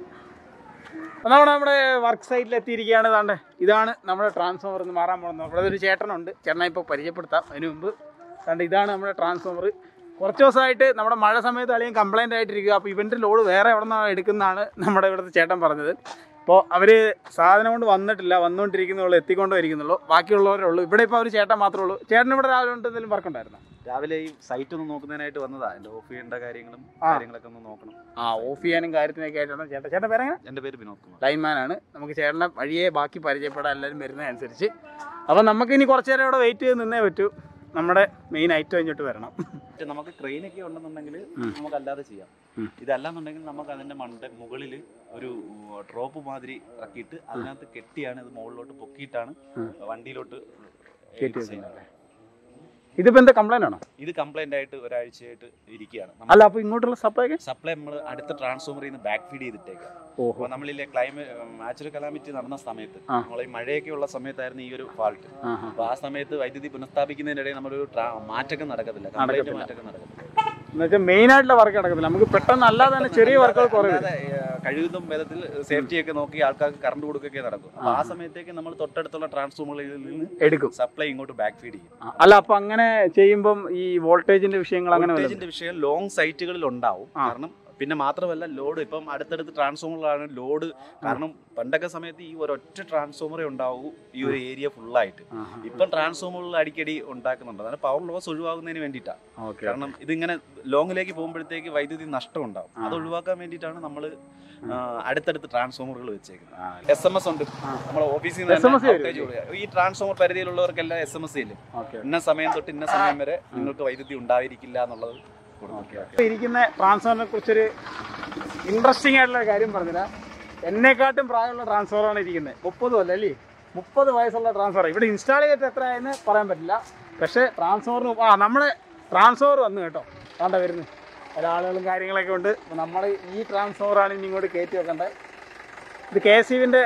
Speaker 2: അപ്പോൾ നമ്മൾ നമ്മുടെ വർക്ക് സൈറ്റിൽ എത്തിയിരിക്കുകയാണ് താണ്ടെ ഇതാണ് നമ്മുടെ ട്രാൻസ്ഫോമർ എന്ന് മാറാൻ പോകുന്നത് അവിടെ ഒരു ചേട്ടനുണ്ട് ചേട്ടനെ ഇപ്പോൾ പരിചയപ്പെടുത്താം അതിന് മുമ്പ് താണ്ട് ഇതാണ് നമ്മുടെ ട്രാൻസ്ഫോമർ കുറച്ച് ദിവസമായിട്ട് നമ്മുടെ മഴ സമയത്ത് അല്ലെങ്കിൽ കംപ്ലൈൻ്റ് ആയിട്ടിരിക്കുക അപ്പോൾ ഇവൻ്റെ ലോഡ് വേറെ എവിടെ നിന്നാണ് എടുക്കുന്നതാണ് നമ്മുടെ ഇവിടുത്തെ ചേട്ടൻ പറഞ്ഞത് അപ്പോൾ അവർ സാധനം കൊണ്ട് വന്നിട്ടില്ല വന്നുകൊണ്ടിരിക്കുന്നുള്ളൂ എത്തിക്കൊണ്ടേ ഇരിക്കുന്നുള്ളൂ ബാക്കിയുള്ളവരേ ഉള്ളൂ ഇവിടെ ഇപ്പോൾ അവർ ചേട്ടൻ മാത്രമേ ഉള്ളൂ ചേട്ടൻ ഇവിടെ രാവിലെ കൊണ്ട് എന്തെങ്കിലും വർക്ക് ഉണ്ടായിരുന്നു
Speaker 7: രാവിലെ ഈ സൈറ്റ് ഒന്ന് നോക്കുന്നതിനായിട്ട് വന്നതാ എന്റെ ഓഫ് ചെയ്യേണ്ട കാര്യങ്ങളും
Speaker 2: ആ.
Speaker 7: കാര്യങ്ങളൊക്കെ ഒന്ന് നോക്കണം
Speaker 2: ആ ഓഫ് ചെയ്യാനും കാര്യത്തിനൊക്കെ ആയിട്ടാണ് ചേട്ടൻ ചേട്ടൻ പേരെങ്ങനെ
Speaker 7: എന്റെ പേര് വിനോദ് കുമാർ
Speaker 2: ലൈൻമാനാണ് നമുക്ക് ചേട്ടനെ വഴിയെ ബാക്കി പരിചയപ്പെടാൻ എല്ലാവരും വരുന്നതനുസരിച്ച് അപ്പോൾ നമുക്ക് ഇനി കുറച്ച് നേരം ഇവിടെ വെയിറ്റ് ചെയ്ത് നിന്നേ പറ്റൂ നമ്മുടെ മെയിൻ ഐറ്റം ഇങ്ങോട്ട് വരണം
Speaker 7: പക്ഷെ നമുക്ക് ക്രെയിൻ ഒക്കെ ഉണ്ടെന്നുണ്ടെങ്കിൽ
Speaker 2: ഉം.
Speaker 7: നമുക്ക് അല്ലാതെ ചെയ്യാം
Speaker 2: ഉം.
Speaker 7: ഇതല്ലാന്നുണ്ടെങ്കിൽ നമുക്ക് അതിന്റെ മണ്ട മുകളിൽ ഒരു ഡ്രോപ്പ് മാതിരി ഇറക്കിയിട്ട് അതിനകത്ത് കെട്ടിയാണ് ഇത് മുകളിലോട്ട് പൊക്കിയിട്ടാണ്
Speaker 2: ഉം.
Speaker 7: വണ്ടിയിലോട്ട്
Speaker 2: കയറ്റി
Speaker 7: ചെയ്യുന്നത്.
Speaker 2: ഇതിപ്പോൾ എന്താ കംപ്ലൈൻ്റ് ആണോ
Speaker 7: ഇത് കംപ്ലൈന്റ് ആയിട്ട് ഒരാഴ്ചയായിട്ട് ഇരിക്കുകയാണ്
Speaker 2: അല്ല അപ്പോൾ ഇങ്ങോട്ടുള്ള സപ്ലൈ ഒക്കെ
Speaker 7: സപ്ലൈ നമ്മൾ അടുത്ത ട്രാൻസ്ഫോമറിൽ നിന്ന് ബാക്ക് ഫീഡ് ചെയ്തിട്ടേക്കാം
Speaker 2: ഓഹോ
Speaker 7: അപ്പോൾ നമ്മളില്ലേ ക്ലൈമറ്റ് നാച്ചുറൽ കലാമിറ്റി നടന്ന സമയത്ത്
Speaker 2: ആ.
Speaker 7: നമ്മൾ ഈ മഴയൊക്കെ ഉള്ള സമയത്തായിരുന്നു ഈ ഒരു ഫാൾട്ട്
Speaker 2: ആ
Speaker 7: അപ്പോൾ ആ സമയത്ത് വൈദ്യുതി പുനഃസ്ഥാപിക്കുന്നതിനിടയിൽ നമ്മളൊരു ട്രാ- മാറ്റമൊക്കെ നടക്കത്തില്ല കംപ്ലൈന്റ്
Speaker 2: നടക്കത്തില്ല.
Speaker 7: മാറ്റമൊക്കെ നടക്കത്തില്ല
Speaker 2: എന്ന് വെച്ചാൽ മെയിൻ ആയിട്ടുള്ള വർക്ക് നടക്കത്തില്ല നമുക്ക് പെട്ടെന്ന് അല്ലാതെ തന്നെ ചെറിയ വർക്കുകൾ കുറേ വരും.
Speaker 7: അല്ലാതെ, ഏ, കഴിയുന്നതും വിധത്തിൽ സേഫ്റ്റി ഒക്കെ നോക്കി ആൾക്കാർക്ക് കറണ്ട് കൊടുക്കുകയൊക്കെ നടക്കും അപ്പോൾ ആ സമയത്തേക്ക് നമ്മൾ തൊട്ടടുത്തുള്ള ട്രാൻസ്ഫോമറിൽ നിന്ന്
Speaker 2: എടുക്കും
Speaker 7: സപ്ലൈ ഇങ്ങോട്ട് ബാക്ക് ഫീഡ് ചെയ്യും
Speaker 2: ആ, അല്ല അപ്പോൾ അങ്ങനെ ചെയ്യുമ്പം ഈ വോൾട്ടേജിന്റെ വിഷയങ്ങൾ അങ്ങനെ വല്ലതും
Speaker 7: വോൾട്ടേജിന്റെ വിഷയം ലോങ് സൈറ്റുകളിൽ ഉണ്ടാവും
Speaker 2: ആ.
Speaker 7: കാരണം പിന്നെ മാത്രമല്ല ലോഡ് ഇപ്പം അടുത്തടുത്ത് ട്രാൻസ്ഫോമറിലാണ് ലോഡ് കാരണം പണ്ടൊക്കെ സമയത്ത് ഈ ഒരൊറ്റ ട്രാൻസ്ഫോമറേ ഉണ്ടാവൂ ഈ ഒരു ഏരിയ ഫുള്ളായിട്ട്
Speaker 2: ആ,
Speaker 7: ഇപ്പം ട്രാൻസ്ഫോമറുകൾ അടിക്കടി ഉണ്ടാക്കുന്നുണ്ട് അതാണ് പവർ ലോസ് ഒഴിവാക്കുന്നതിന് വേണ്ടിയിട്ടാണ്
Speaker 2: ഓക്കെ
Speaker 7: കാരണം ഇതിങ്ങനെ ലോങ്ങിലേക്ക് പോകുമ്പോഴത്തേക്ക് വൈദ്യുതി നഷ്ടം ഉണ്ടാവും അത് ഒഴിവാക്കാൻ വേണ്ടിയിട്ടാണ് നമ്മൾ അടുത്തടുത്ത് ട്രാൻസ്ഫോമറുകൾ വെച്ചേക്കുന്നത് എസ് എം എസ് ഉണ്ട് നമ്മുടെ ഓഫീസിൽ നിന്ന്
Speaker 2: SMS
Speaker 7: തന്നെ
Speaker 2: വരും.
Speaker 7: outage കൊടുക്കുക. ഈ ട്രാൻസ്ഫോമർ പരിധിയിലുള്ളവർക്കെല്ലാം എസ് എം എസ് ഇല്ലേ
Speaker 2: ഓക്കെ
Speaker 7: ഇന്ന സമയം തൊട്ട് ഇന്ന സമയം വരെ നിങ്ങൾക്ക് വൈദ്യുതി ഉണ്ടായിരിക്കില്ല എന്നുള്ളത് കൊടുക്കും
Speaker 2: ഇപ്പൊ ഇരിക്കുന്ന ട്രാൻസ്ഫോറിനെ കുറിച്ചൊരു ഇൻട്രസ്റ്റിംഗ് ആയിട്ടുള്ള ഒരു കാര്യം പറഞ്ഞുതരാം എന്നെക്കാട്ടും പ്രായമുള്ള ട്രാൻസ്ഫോറാണ് ഇരിക്കുന്നത് മുപ്പത് കൊല്ലം അല്ലേ മുപ്പത് വയസ്സുള്ള ട്രാൻസ്ഫർ ഇവിടെ ഇൻസ്റ്റാൾ ചെയ്തിട്ട് എത്ര ആയെന്ന് പറയാൻ പറ്റില്ല പക്ഷേ ട്രാൻസ്ഫോറിന് ആ നമ്മുടെ ട്രാൻസ്ഫോർ വന്നു കേട്ടോ വേണ്ട വരുന്നത് ഒരാളുകളും കാര്യങ്ങളൊക്കെ ഉണ്ട് നമ്മൾ ഈ ട്രാൻസ്ഫോറാണ് ഇനി ഇങ്ങോട്ട് കയറ്റി വെക്കേണ്ടത് ഇത് കെ എസ് യുവിൻ്റെ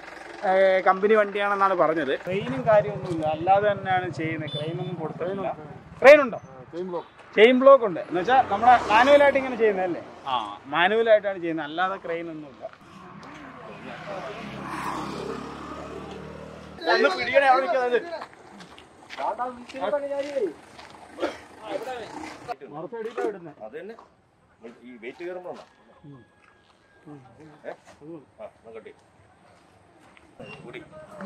Speaker 2: കമ്പനി വണ്ടിയാണെന്നാണ് പറഞ്ഞത് ക്രെയിനും കാര്യമൊന്നുമില്ല അല്ലാതെ തന്നെയാണ് ചെയ്യുന്നത് ക്രെയിനൊന്നും കൊടുത്തിട്ടില്ല ക്രെയിൻ ഉണ്ടോ ചെയിൻ ബ്ലോക്ക് ഉണ്ട് എന്ന് വെച്ചാൽ നമ്മളെ മാനുവലായിട്ട് ഇങ്ങനെ ചെയ്യുന്നതല്ലേ ആ മാനുവലായിട്ടാണ് ചെയ്യുന്നത് അല്ലാതെ ക്രെയിൻ ഒന്നുമില്ല ഒന്ന് പിടിക്കണേ അവിടെ നിൽക്കാതെ
Speaker 3: അത് തന്നെ ഈ വെയിറ്റ് കയറുമ്പോഴാണ് കട്ടി കൂടി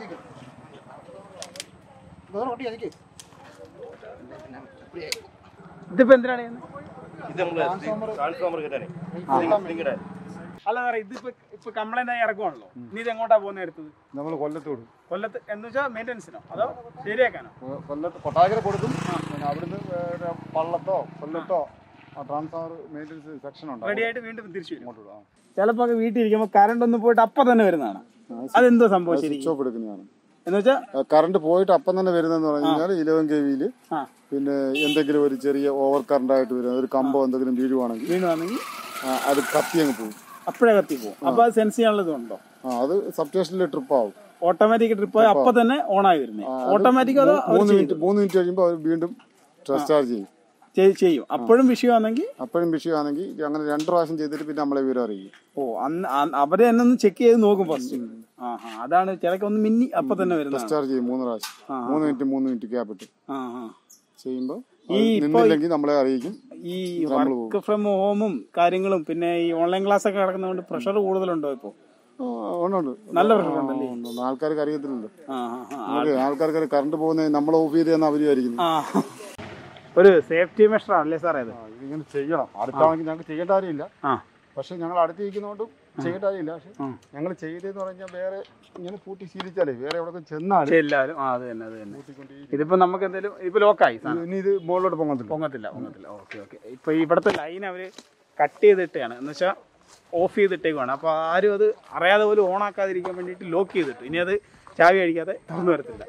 Speaker 2: ഇതിപ്പോ എന്തിനാണ് ചെയ്യുന്നത്
Speaker 3: ഇത് നമ്മള് ട്രാൻസ്ഫോമർ കിട്ടാനേ ഇങ്ങനെ
Speaker 2: അല്ല സാറേ ഇതിപ്പോ ഇപ്പൊ കംപ്ലൈന്റ് ആയി ഇറക്കുവാണല്ലോ ഇനി ഇത് എങ്ങോട്ടാ പോകുന്നത് എടുത്തത്
Speaker 5: നമ്മൾ കൊല്ലത്തോട്
Speaker 2: കൊല്ലത്ത് എന്ന് വെച്ചാൽ മെയിൻ്റെനൻസിനോ അതോ ശരിയാക്കാനോ
Speaker 5: കൊല്ലത്ത് കൊട്ടാകര കൊടുക്കും പിന്നെ അവിടുന്ന് വേറെ പള്ളത്തോ കൊല്ലത്തോ ആ ട്രാൻസ്ഫോമർ മെയിൻ്റെനൻസ് സെക്ഷൻ ഉണ്ട്
Speaker 2: റെഡി ആയിട്ട് വീണ്ടും തിരിച്ചു വരും
Speaker 5: അങ്ങോട്ട് വിടാം.
Speaker 2: ചിലപ്പോ ഒക്കെ വീട്ടിൽ ഇരിക്കുമ്പോൾ കറണ്ട് ഒന്ന് പോയിട്ട് അപ്പം തന്നെ വരുന്നതാണ് അതെന്തോ സംഭവം
Speaker 5: അത്
Speaker 2: ശരി
Speaker 5: സ്വിച്ച് ഓഫ് എടുക്കുന്നതാണ്
Speaker 2: എന്ന് വെച്ചാൽ
Speaker 5: കറണ്ട് പോയിട്ട് അപ്പം തന്നെ വരുന്നതെന്ന് പറഞ്ഞു കഴിഞ്ഞാൽ ഇലവൻ കെ വിയിൽ
Speaker 2: ആ
Speaker 5: പിന്നെ എന്തെങ്കിലും ഒരു ചെറിയ ഓവർ കറണ്ട് ആയിട്ട് വരും ഒരു കമ്പോ എന്തെങ്കിലും വീഴുവാണെങ്കിൽ
Speaker 2: വീണുവാണെങ്കിൽ
Speaker 5: ആ, അത് കത്തി അങ്ങ് പോകും
Speaker 2: അപ്പോഴേ കത്തി പോകും അപ്പൊ അത് സെൻസ് ചെയ്യാനുള്ളത് ഉണ്ടോ
Speaker 5: ആ അത് സബ്സ്റ്റേഷനിൽ ട്രിപ്പ് ആവും
Speaker 2: ഓട്ടോമാറ്റിക് ട്രിപ്പ് അപ്പൊ തന്നെ ഓൺ ആയി വരുന്നത് ഓട്ടോമാറ്റിക് അതോ അവര്
Speaker 5: മൂന്ന്
Speaker 2: ചെയ്യും?
Speaker 5: മിനിറ്റ് മൂന്ന് മിനിറ്റ് കഴിയുമ്പോൾ അവർ വീണ്ടും ചാർജ് ചെയ്യും
Speaker 2: ചെയ്- ചെയ്യും അപ്പോഴും വിഷയമാണെങ്കിൽ
Speaker 5: അപ്പോഴും വിഷയമാണെങ്കിൽ അങ്ങനെ രണ്ട് പ്രാവശ്യം ചെയ്തിട്ട് പിന്നെ നമ്മളെ വിവരം അറിയിക്കും
Speaker 2: ഓ അന്ന് അന്ന് അവരെ തന്നെ ഒന്ന് ചെക്ക് ചെയ്ത് നോക്കും ഫസ്റ്റ് ആ ആ അതാണ് ചിലക്ക് ഒന്ന് മിന്നി അപ്പൊ തന്നെ വരുന്നതാണ്
Speaker 5: ചാർജ് ചെയ്യും മൂന്ന് പ്രാവശ്യം മൂന്ന് മിനിറ്റ് മൂന്ന് മിനിറ്റ് ഗ്യാപ്പിട്ട്
Speaker 2: ആ ആ
Speaker 5: ചെയ്യുമ്പോൾ
Speaker 2: ഈ ഇപ്പൊ
Speaker 5: നിന്നില്ലെങ്കിൽ നമ്മളെ അറിയിക്കും
Speaker 2: ഈ വർക്ക് ഫ്രം ഹോമും കാര്യങ്ങളും പിന്നെ ഈ ഓൺലൈൻ ക്ലാസ് ഒക്കെ നടക്കുന്നതുകൊണ്ട് പ്രഷർ കൂടുതലുണ്ടോ ഇപ്പോ
Speaker 5: ആ, ഉണ്ട്, ഉണ്ട്.
Speaker 2: നല്ല പ്രഷർ
Speaker 5: ആ,
Speaker 2: ഉണ്ടല്ലേ
Speaker 5: ഉണ്ട്, ഉണ്ട്. ആൾക്കാർക്ക് അറിയത്തില്ലല്ലോ
Speaker 2: ആ ആ ആ
Speaker 5: നമുക്ക് ആൾക്കാർക്ക് കറണ്ട് പോകുന്നത് നമ്മൾ ഓഫ് ചെയ്തെന്ന് അവരുമായിരിക്കും
Speaker 2: ആ ഒരു സേഫ്റ്റി മെഷർ ആണല്ലേ സാറേ ഇത്
Speaker 5: ഇതിങ്ങനെ ചെയ്യണം അടുത്താണെങ്കിൽ ഞങ്ങൾക്ക് ചെയ്യേണ്ട കാര്യമില്ല
Speaker 2: ആ
Speaker 5: പക്ഷെ ഞങ്ങൾ അടുത്ത് ഇരിക്കുന്നതുകൊണ്ടും ചെയ്യേണ്ട കാര്യമില്ല പക്ഷെ ഞങ്ങൾ ചെയ്തതെന്ന് പറഞ്ഞാൽ വേറെ ഇങ്ങനെ പൂട്ടി ശീലിച്ചാലേ വേറെ എവിടെ ചെന്നാൽ
Speaker 2: പക്ഷെ എല്ലാവരും ആ അത് തന്നെ അത് തന്നെ ഇതിപ്പോ നമുക്ക് എന്തെങ്കിലും ഇപ്പൊ ലോക്കായി സാധനം
Speaker 5: ഇനി ഇത് മുകളിലോട്ട് പോകത്തില്ല
Speaker 2: പൊങ്ങത്തില്ല പൊങ്ങത്തില്ല ഓക്കെ ഓക്കെ ഇപ്പൊ ഇവിടുത്തെ ലൈൻ അവര് കട്ട് ചെയ്തിട്ടാണ് എന്ന് വെച്ചാൽ ഓഫ് ചെയ്തിട്ടേക്കുവാണ് അപ്പോൾ ആരും അത് അറിയാതെ പോലും ഓൺ ആക്കാതിരിക്കാൻ വേണ്ടിയിട്ട് ലോക്ക് ചെയ്തിട്ട് ഇനി അത് ചാവി അടിക്കാതെ തുറന്നു വരത്തില്ല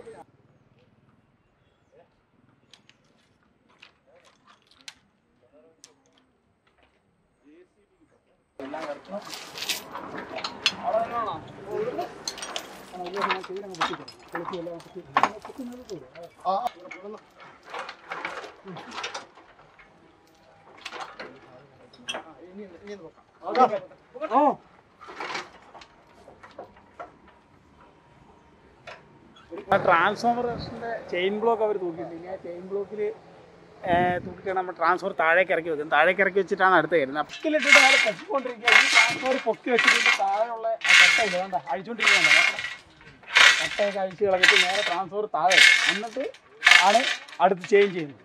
Speaker 2: ട്രാൻസ്ഫോമറിന്റെ ചെയിൻ ബ്ലോക്ക് അവർ തൂക്കിയിട്ടുണ്ട് ഇനി ആ ചെയിൻ ബ്ലോക്കിൽ തൂക്കിയിട്ട് നമ്മൾ ട്രാൻസ്ഫോർ താഴേക്ക് ഇറക്കി വെക്കും താഴേക്ക് ഇറക്കി വെച്ചിട്ടാണ് അടുത്ത് വരുന്നത് അപ്പക്കിലിട്ടിട്ട് നേരെ പൊക്കിക്കൊണ്ടിരിക്കുക ഈ ട്രാൻസ്ഫോർ പൊക്കി വെച്ചിട്ട് താഴെയുള്ള ആ കട്ടയില്ല വേണ്ട അഴിച്ചുകൊണ്ടിരിക്കുന്നുണ്ട് കട്ടയൊക്കെ അഴിച്ച് കളഞ്ഞിട്ട് നേരെ ട്രാൻസ്ഫോർ താഴെ വെക്കും. എന്നിട്ട് ആണ് അടുത്ത് ചേഞ്ച് ചെയ്യുന്നത്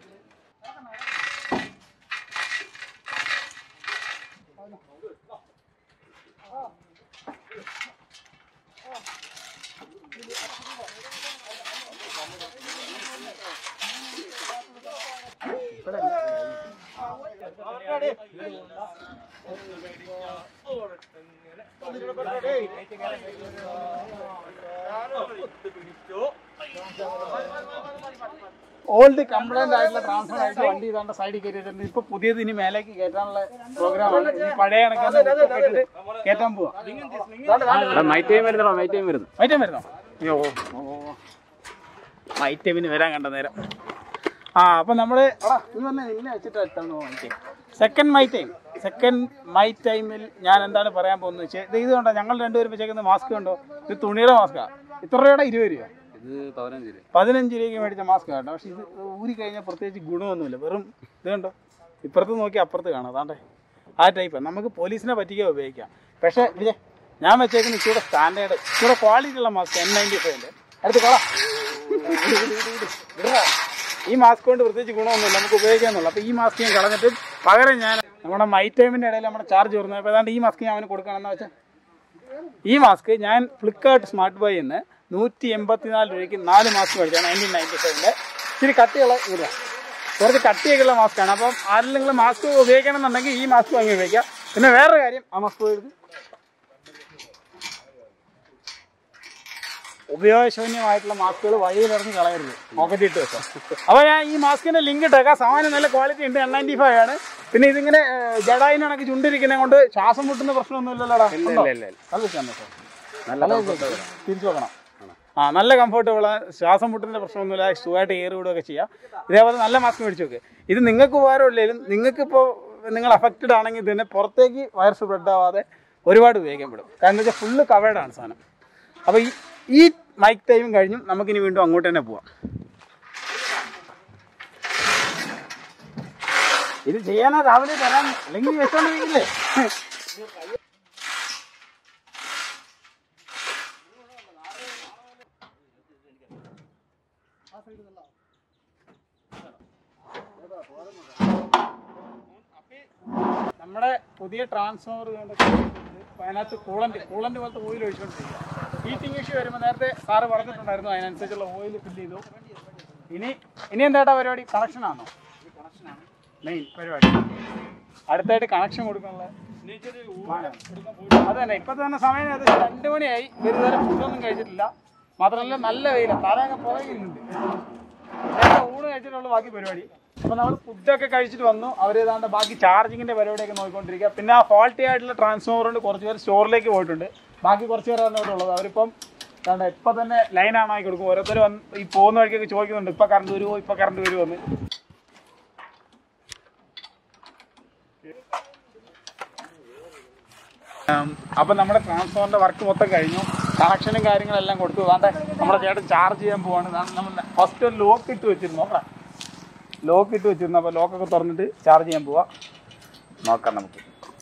Speaker 2: ഓൾഡ് കംപ്ലൈന്റ് ആയിട്ടുള്ള ട്രാൻസ്ഫർ ആയിട്ട് വണ്ടി ഇതാണ്ട് സൈഡിൽ കയറ്റിയിട്ടുണ്ട് ഇപ്പൊ പുതിയത് ഇനി മേലേക്ക് കയറ്റാനുള്ള പ്രോഗ്രാമാണ് ഇനി പഴയ കണക്കാണ് കയറ്റാൻ പോവാ
Speaker 8: മൈറ്റൈം വരുന്നോ മൈറ്റൈം വരുന്നു
Speaker 2: മൈറ്റം വരുന്നോ അയ്യോ മൈറ്റമിന് വരാൻ കണ്ട നേരം ആ അപ്പൊ നമ്മള് എടാ, നീ വന്നേ നിന്നെ വെച്ചിട്ട് എത്താന്ന് my time second my time second my ടൈമിൽ ഞാൻ എന്താണ് പറയാൻ പോകുന്നത് വെച്ചാൽ ഇത് ഇതുകൊണ്ടോ ഞങ്ങൾ രണ്ടുപേരും വെച്ചേക്കുന്ന മാസ്ക് കണ്ടോ ഇത് തുണിയുടെ മാസ്കാ ഇത്ര രൂപയുടെ ഇരുപത് രൂപ
Speaker 8: ഇത് പതിനഞ്ച് രൂപ
Speaker 2: പതിനഞ്ച് രൂപയ്ക്ക് മേടിച്ച മാസ്ക് കേട്ടോ പക്ഷെ ഇത് ഊരി കഴിഞ്ഞാൽ പ്രത്യേകിച്ച് ഗുണമൊന്നുമില്ല വെറും ഇത് കണ്ടോ ഇപ്പുറത്ത് നോക്കി അപ്പുറത്ത് കാണാം അതാണ്ടേ ആ ടൈപ്പ് നമുക്ക് പോലീസിനെ പറ്റിക്കാൻ ഉപയോഗിക്കാം പക്ഷേ വിജയ് ഞാൻ വെച്ചേക്കുന്ന ഇച്ചിരി സ്റ്റാൻഡേർഡ് ഇച്ചിരി ക്വാളിറ്റി ഉള്ള മാസ്ക് എൻ നയൻറ്റി ഫൈവിൻ്റെ അടുത്ത് കൊള്ളാം ഈ മാസ്ക് കൊണ്ട് പ്രത്യേകിച്ച് ഗുണമൊന്നുമില്ല നമുക്ക് ഉപയോഗിക്കാന്നുള്ളൂ അപ്പോൾ ഈ മാസ്ക് ഞാൻ കളഞ്ഞിട്ട് പകരം ഞാൻ നമ്മുടെ മൈ ടൈമിൻ്റെ ഇടയിൽ നമ്മുടെ ചാർജ് വരുന്നത് അപ്പോൾ ഏതാണ്ട് ഈ മാസ്ക് ഞാൻ അവന് കൊടുക്കണമെന്ന് വെച്ചാൽ ഈ മാസ്ക് ഞാൻ ഫ്ലിപ്കാർട്ട് സ്മാർട്ട് ബൈ നിന്ന് നൂറ്റി എൺപത്തിനാല് രൂപയ്ക്ക് നാല് മാസ്ക് മേടിച്ചാണ് നയൻറ്റീൻ നയൻറ്റി ഫൈവിൻ്റെ ഇച്ചിരി കട്ടിയുള്ള ഇല്ല കുറച്ച് കട്ടിയൊക്കെയുള്ള മാസ്കാണ് അപ്പം ആരെങ്കിലും മാസ്ക് ഉപയോഗിക്കണം എന്നുണ്ടെങ്കിൽ ഈ മാസ്ക് വാങ്ങി ഉപയോഗിക്കാം പിന്നെ വേറൊരു കാര്യം ആ മാസ്ക് എടുത്ത് ഉപയോഗശൂന്യമായിട്ടുള്ള മാസ്കുകൾ വഴിയിലിറങ്ങി കളയരുത് പോക്കറ്റ് ഇട്ട് വെക്കാം അപ്പോൾ ഞാൻ ഈ മാസ്കിന്റെ ലിങ്ക് ഇട്ടേക്കാം സാമാന്യം നല്ല ക്വാളിറ്റി ഉണ്ട് എൻ നയൻറ്റി ഫൈവ് ആണ് പിന്നെ ഇതിങ്ങനെ ഏഹ്, ജഡായിന് കണക്ക് ചുണ്ടിരിക്കുന്നത് കൊണ്ട് ശ്വാസം മുട്ടുന്ന പ്രശ്നമൊന്നും ഇല്ലല്ലോടാ ഉണ്ടോ? അത് വെച്ചാൽ മതി. നല്ല തിരിച്ചു വെക്കണം ആ നല്ല കംഫർട്ടബിൾ ശ്വാസം മുട്ടുന്ന പ്രശ്നമൊന്നുമില്ല സുഖമായിട്ട് എയർ വിടുകയൊക്കെ ചെയ്യാം ഇതേപോലെ നല്ല മാസ്ക് മേടിച്ച് വെക്ക് ഇത് നിങ്ങൾക്ക് ഉപകാരമില്ലെങ്കിലും നിങ്ങൾക്കിപ്പോൾ നിങ്ങൾ അഫക്റ്റഡ് ആണെങ്കിൽ ഇതിനെ പുറത്തേക്ക് വൈറസ് സ്പ്രെഡ് ആവാതെ ഒരുപാട് ഉപയോഗിക്കാൻ പെടും കാരണം എന്താ വെച്ചാൽ ഫുള്ള് കവേർഡാണ് സാധനം അപ്പോൾ ഈ ഈ മൈക്ക് ടൈമും കഴിഞ്ഞും നമുക്കിനി വീണ്ടും അങ്ങോട്ട് തന്നെ പോവാം ഇത് ചെയ്യാനാ രാവിലെ തരാൻ അല്ലെങ്കിൽ വെച്ചോണ്ടിരിക്കില്ലേ നമ്മുടെ പുതിയ ട്രാൻസ്ഫോമർ അതിനകത്ത് കൂളന്റ് കൂളന്റ് പോലത്തെ ഓയിൽ ഒഴിച്ചുകൊണ്ടിരിക്കുക ഹീറ്റിംഗ് ഇഷ്യൂ വരുമ്പോൾ നേരത്തെ സാറ് പറഞ്ഞിട്ടുണ്ടായിരുന്നു അതിനനുസരിച്ചുള്ള ഓയിൽ ഫില്ല് ചെയ്തു ഇനി ഇനി എന്താട്ടാ പരിപാടി കണക്ഷൻ ആണോ മെയിൻ പരിപാടി അടുത്തായിട്ട് കണക്ഷൻ കൊടുക്കാനുള്ള അത് തന്നെ ഇപ്പൊ തന്നെ സമയം ഏകദേശം രണ്ട് മണിയായി ഇതുവരെ ഫുഡൊന്നും കഴിച്ചിട്ടില്ല മാത്രമല്ല നല്ല വെയിലാണ് താരങ്ങ് പുറകിലുണ്ട് നേരത്തെ ഊണ് കഴിച്ചിട്ടുള്ള ബാക്കി പരിപാടി അപ്പൊ നമ്മൾ ഫുഡൊക്കെ കഴിച്ചിട്ട് വന്നു അവർ ഏതാണ്ട് ബാക്കി ചാർജിങ്ങിന്റെ പരിപാടിയൊക്കെ നോക്കിക്കൊണ്ടിരിക്കുക പിന്നെ ആ ഫോൾട്ടി ആയിട്ടുള്ള ട്രാൻസ്ഫോമർ കൊണ്ട് കുറച്ച് പേര് സ്റ്റോറിലേക്ക് പോയിട്ടുണ്ട് ബാക്കി കുറച്ച് പേരാണ് ഇവിടെ ഉള്ളത് അവരിപ്പം ഏതാണ്ട് ഇപ്പൊ തന്നെ ലൈൻ ആണ് ആക്കി കൊടുക്കും ഓരോരുത്തർ വന്ന് ഈ പോകുന്ന വഴിക്കൊക്കെ ചോദിക്കുന്നുണ്ട് ഇപ്പൊ കറണ്ട് വരുമോ ഇപ്പൊ കറണ്ട് വരുമോ എന്ന് ഉം, അപ്പൊ നമ്മുടെ ട്രാൻസ്ഫോറിന്റെ വർക്ക് മൊത്തം കഴിഞ്ഞു കണക്ഷനും കാര്യങ്ങളെല്ലാം കൊടുത്തു അതാണ്ട് നമ്മുടെ ചേട്ടൻ ചാർജ് ചെയ്യാൻ പോവാണ് നമ്മൾ ഫസ്റ്റ് ഒരു ലോക്ക് ഇട്ട് വെച്ചിരുന്നു നോക്കാം ലോക്ക് ഇട്ട് വെച്ചിരുന്നു അപ്പൊ ലോക്കൊക്കെ തുറന്നിട്ട് ചാർജ് ചെയ്യാൻ പോവാ നോക്കാം നമുക്ക്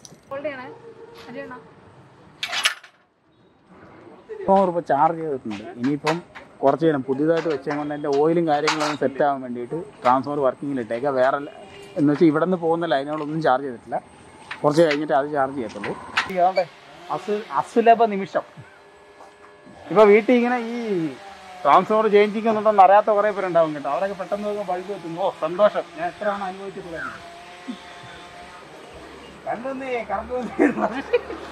Speaker 2: ഇപ്പോൾ ഇപ്പോൾ ചാർജ് ചെയ്തിട്ടുണ്ട് ഇനിയിപ്പം കുറച്ച് നേരം പുതിയതായിട്ട് വെച്ചത് കൊണ്ട് എൻ്റെ ഓയിലും കാര്യങ്ങളൊന്നും സെറ്റ് ആവാൻ വേണ്ടിയിട്ട് ട്രാൻസ്ഫോർ വർക്കിങ്ങിൽ ഇട്ടേക്കാം വേറെ ല- എന്ന് വെച്ചാൽ ഇവിടെ നിന്ന് പോകുന്ന ലൈനുകളൊന്നും ചാർജ് ചെയ്തിട്ടില്ല കുറച്ച് കഴിഞ്ഞിട്ട് അത് ചാർജ് ചെയ്യത്തുള്ളൂ അതെ അസു അസുലഭ നിമിഷം ഇപ്പോൾ വീട്ടിൽ ഇങ്ങനെ ഈ ട്രാൻസ്ഫോർ ചേഞ്ചിങ് ഒന്നും അറിയാത്ത കുറേ പേരുണ്ടാവും കേട്ടോ അവരൊക്കെ പെട്ടെന്ന് നോക്കുമ്പോൾ ബൾബ് വെക്കുന്നു ഓ സന്തോഷം ഞാൻ എത്രയാണ് അനുഭവിച്ചിട്ടുള്ളത് കണ്ടൊന്നേ കറണ്ട് വന്നേ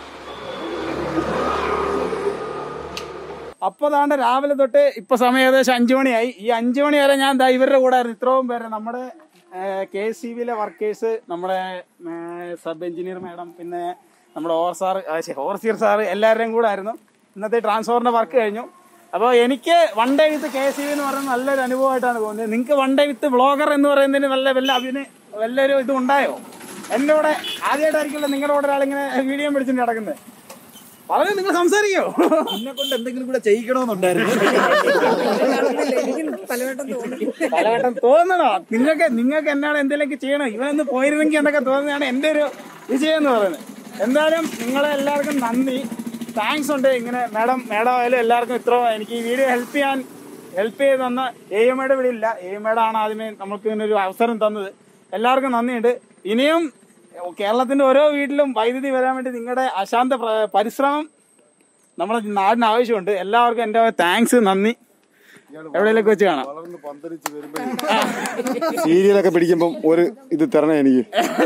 Speaker 2: അപ്പൊ ദാണ്ട് രാവിലെ തൊട്ട് ഇപ്പൊ സമയം ഏകദേശം അഞ്ചു മണിയായി ഈ അഞ്ചു മണി വരെ ഞാൻ ദാ ഇവരുടെ കൂടെ ആയിരുന്നു ഇത്രയും പേര് നമ്മുടെ കെ എസ് സി ബിയിലെ വർക്കേഴ്സ് നമ്മുടെ സബ് എഞ്ചിനീയർ മാഡം പിന്നെ നമ്മുടെ ഓവർ സാർ ഓവർസിയർ സാർ എല്ലാവരുടെയും കൂടെ ആയിരുന്നു ഇന്നത്തെ ട്രാൻസ്ഫോറിന്റെ വർക്ക് കഴിഞ്ഞു അപ്പോൾ എനിക്ക് one day with K S C B എന്ന് പറയുന്നത് നല്ലൊരു അനുഭവമായിട്ടാണ് തോന്നുന്നത് നിങ്ങൾക്ക് വൺ ഡേ വിത്ത് ബ്ലോഗർ എന്ന് പറയുന്നതിന് നല്ല വല്ല അഭിനയ വല്ലൊരു ഇത് ഉണ്ടായോ എൻ്റെ കൂടെ ആദ്യമായിട്ടായിരിക്കുമല്ലോ നിങ്ങളുടെ കൂടെ ഒരാളിങ്ങനെ വീഡിയോ പിടിച്ചിട്ട് നടക്കുന്നത് വളരെ നിങ്ങൾ സംസാരിക്കോ
Speaker 7: എന്നെ കൊണ്ട് എന്തെങ്കിലും കൂടെ ചെയ്യിക്കണമെന്നുണ്ടായിരുന്നു
Speaker 6: എനിക്ക് പലവട്ടം തോന്നി
Speaker 2: പലവട്ടം തോന്നണോ നിങ്ങൾക്ക് നിങ്ങൾക്ക് എന്നാണ് എന്തെങ്കിലുമൊക്കെ ചെയ്യണം ഇവനൊന്ന് പോയിരുന്നെങ്കിൽ എന്നൊക്കെ തോന്നുന്നതാണ് എൻ്റെ ഒരു വിജയം എന്ന് പറയുന്നത് എന്തായാലും നിങ്ങളെ എല്ലാവർക്കും നന്ദി താങ്ക്സ് ഉണ്ട് ഇങ്ങനെ മാഡം മാഡം ആയാലും എല്ലാവർക്കും ഇത്ര എനിക്ക് ഈ വീഡിയോ ഹെൽപ്പ് ചെയ്യാൻ ഹെൽപ്പ് ചെയ്ത് തന്ന എ എമ്മയുടെ ഇവിടെ ഇല്ല എ എമ്മയുടെ ആണ് ആദ്യമേ നമുക്ക് ഇങ്ങനെ ഒരു അവസരം തന്നത് എല്ലാവർക്കും നന്ദിയുണ്ട് ഇനിയും കേരളത്തിന്റെ ഓരോ വീട്ടിലും വൈദ്യുതി വരാൻ വേണ്ടി നിങ്ങളുടെ അശാന്ത പ്ര- പരിശ്രമം നമ്മുടെ നാടിന് ആവശ്യമുണ്ട് എല്ലാവർക്കും എൻ്റെ താങ്ക്സ് നന്ദി എവിടെയെങ്കിലൊക്കെ വെച്ച് കാണാം
Speaker 5: വളർന്ന് പന്തലിച്ച് വരുമ്പോ സീരിയലൊക്കെ പിടിക്കുമ്പം ഒരു ഇത് തരണേ എനിക്ക്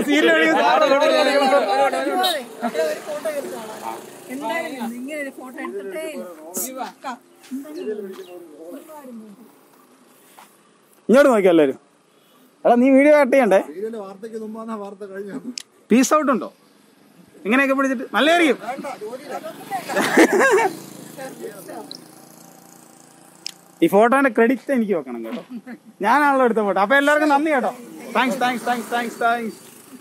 Speaker 6: എന്തായാലും ഇങ്ങനെ ഒരു ഫോട്ടോ എടുത്തിട്ടേ
Speaker 2: ഇങ്ങോട്ട് നോക്കിയോ എല്ലാവരും എടാ നീ വീഡിയോ കട്ട് ചെയ്യണ്ടേ
Speaker 5: സീരിയല് വാർത്തയ്ക്ക് മുമ്പാണ് വാർത്ത കഴിഞ്ഞു
Speaker 2: പീസ് ഔട്ട് ഉണ്ടോ ഇങ്ങനെയൊക്കെ പിടിച്ചിട്ട് നല്ലതായിരിക്കും ഈ ഫോട്ടോന്റെ ക്രെഡിറ്റ് എനിക്ക് വെക്കണം കേട്ടോ ഞാനാണല്ലോ എടുത്ത ഫോട്ടോ അപ്പൊ എല്ലാവർക്കും നന്ദി കേട്ടോ thanks thanks thanks thanks thanks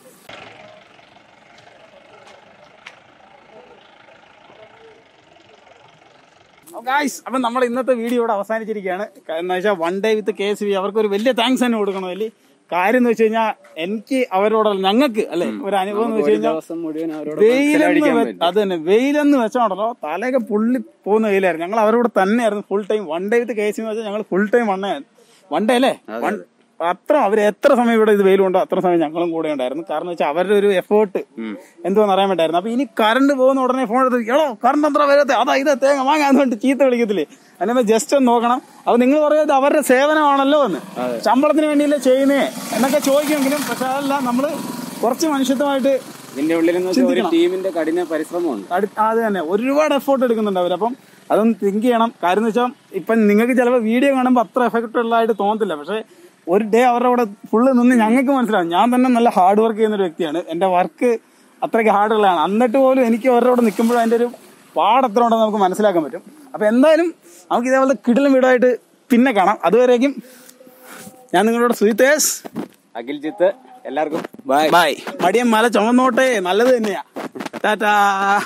Speaker 2: guys അപ്പം നമ്മൾ ഇന്നത്തെ വീഡിയോ ഇവിടെ അവസാനിച്ചിരിക്കുകയാണ് എന്ന് വെച്ചാൽ one day with K S B അവർക്ക് ഒരു വലിയ താങ്ക്സ് തന്നെ കൊടുക്കണം വലിയ കാര്യം എന്ന് വെച്ച് കഴിഞ്ഞാൽ എനിക്ക് അവരോടുള്ള ഞങ്ങൾക്ക് അല്ലെ ഒരു അനുഭവം എന്ന് വെച്ച് കഴിഞ്ഞാൽ
Speaker 8: ദിവസം മുഴുവൻ അവരോട്
Speaker 2: വെയിലെന്ന് വെ- അത് തന്നെ വെയിലെന്ന് വെച്ചോണ്ടല്ലോ തലയൊക്കെ പുള്ളി പോകുന്ന വെയിലായിരുന്നു ഞങ്ങൾ അവരോട് തന്നെയായിരുന്നു full time one day with KS എന്ന് വെച്ചാൽ ഞങ്ങൾ ഫുൾ ടൈം വണ്ണ വൺ ഡേ അല്ലേ വൺ അത്ര അവർ എത്ര സമയം ഇവിടെ ഇത് വെയിലുണ്ടോ അത്ര സമയം ഞങ്ങളും കൂടെ ഉണ്ടായിരുന്നു കാരണം വെച്ചാൽ അവരുടെ ഒരു എഫേർട്ട് എന്തോന്ന് അറിയാൻ വേണ്ടായിരുന്നു അപ്പൊ ഇനി കറണ്ട് പോകുന്ന ഉടനെ ഫോൺ എടുത്ത് എടോ കറണ്ട് അത്ര വരത്തെ അതാ ഇത് തേങ്ങ വാങ്ങാന്ന് പറഞ്ഞിട്ട് ചീത്ത വിളിക്കത്തില്ലേ അതിനെ ജസ്റ്റ് ഒന്ന് നോക്കണം അപ്പൊ നിങ്ങൾ പറയുന്നത് അവരുടെ സേവനമാണല്ലോ എന്ന് ശമ്പളത്തിന് വേണ്ടിയല്ലേ ചെയ്യുന്നേ എന്നൊക്കെ ചോദിക്കുമെങ്കിലും പക്ഷെ അതല്ല നമ്മള് കുറച്ച് മനുഷ്യത്വമായിട്ട്
Speaker 8: ഇതിന്റെ ഉള്ളിൽ എന്ന് വെച്ചാൽ ഒരു ടീമിന്റെ കഠിന പരിശ്രമമുണ്ട്
Speaker 2: അടു- അത് തന്നെ ഒരുപാട് എഫേർട്ട് എടുക്കുന്നുണ്ട് അവർ അപ്പം അതൊന്ന് തിങ്ക് ചെയ്യണം കാര്യം എന്ന് വെച്ചാൽ ഇപ്പം നിങ്ങൾക്ക് ചിലപ്പോൾ വീഡിയോ കാണുമ്പോൾ അത്ര എഫക്റ്റ് ഉള്ളതായിട്ട് തോന്നത്തില്ല പക്ഷേ ഒരു ഡേ അവരുടെ കൂടെ ഫുള്ള് നിന്ന് ഞങ്ങൾക്ക് മനസ്സിലാവും ഞാൻ തന്നെ നല്ല ഹാർഡ് വർക്ക് ചെയ്യുന്ന ഒരു വ്യക്തിയാണ് എൻ്റെ വർക്ക് അത്രയ്ക്ക് ഹാർഡ് ഉള്ളതാണ് എന്നിട്ട് പോലും എനിക്ക് അവരുടെ കൂടെ നിൽക്കുമ്പോഴും അതിൻ്റെ ഒരു പാട് എത്ര ഉണ്ടെന്ന് നമുക്ക് മനസ്സിലാക്കാൻ പറ്റും അപ്പം എന്തായാലും നമുക്ക് ഇതേപോലെ കിടലും വീടായിട്ട് പിന്നെ കാണാം അതുവരേക്കും ഞാൻ നിങ്ങളോട് സുജിത്തേസ്
Speaker 8: അഖിൽ ജിത്ത് എല്ലാവർക്കും ബൈ
Speaker 2: ബൈ മടിയൻ മല ചുമന്നോട്ടെ നല്ലത് തന്നെയാ ടാറ്റാ